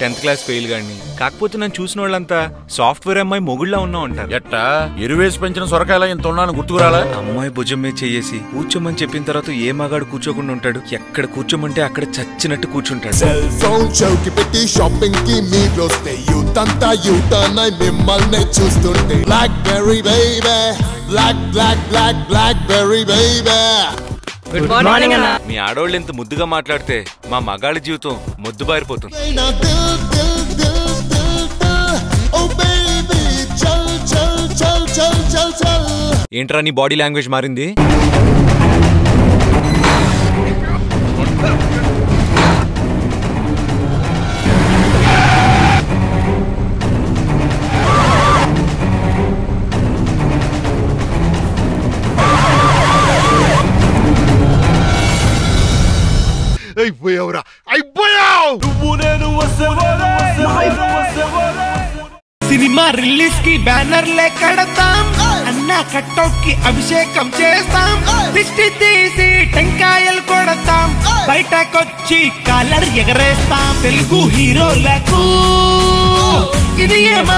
tenth class fail గాని కాకపోతే నన్ను చూసిన వాళ్ళంతా సాఫ్ట్వేర్ అమ్మాయి మొగుళ్ళ ఉన్నా ఉంటారు ఎట్టా ఎరువేసి పెంచిన సొరకాయలా ఇంత ఉన్నాను గుర్తుకురాలా అమ్మాయి భుజం మీద చేసి కూర్చోమని చెప్పిన తర్వాత ఏ మగాడు కూర్చోకుండా ఉంటాడు ఎక్కడ కూర్చోమంటే అక్కడ చచ్చినట్టు కూర్చుంటాడు సెల్ ఫోన్ చౌకి పెట్టి షాపింగ్ కి మీరొస్తే యూత్ అంతా యూటర్న్ అయి మిమ్మల్ని చూస్తుంటే blackberry baby black black black blackberry baby good morning అన్న మీ ఆడవాళ్ళు ఇంత ముద్దుగా మాట్లాడితే మా మగాళ్ళ జీవితం మొద్దు బారిపోతుంది నా దిల్ దిల్ దిల్ దిల్ దిల్ ఓ బేబీ చల్ చల్ చల్ చల్ చల్ చల్ ఏంట్రా నీ బాడీ లాంగ్వేజ్ మారింది అయిపోయావురా అయిపోయావు సినిమా రిలీజ్ కి బ్యానర్లే కడతాం అన్న కట్అవుట్ కి అభిషేకం చేస్తాం దిష్టి తీసి టెంకాయలు కొడతాం బయటకొచ్చి కాలర్ ఎగరేస్తాం తెలుగు హీరోలకు ఇది ఏమ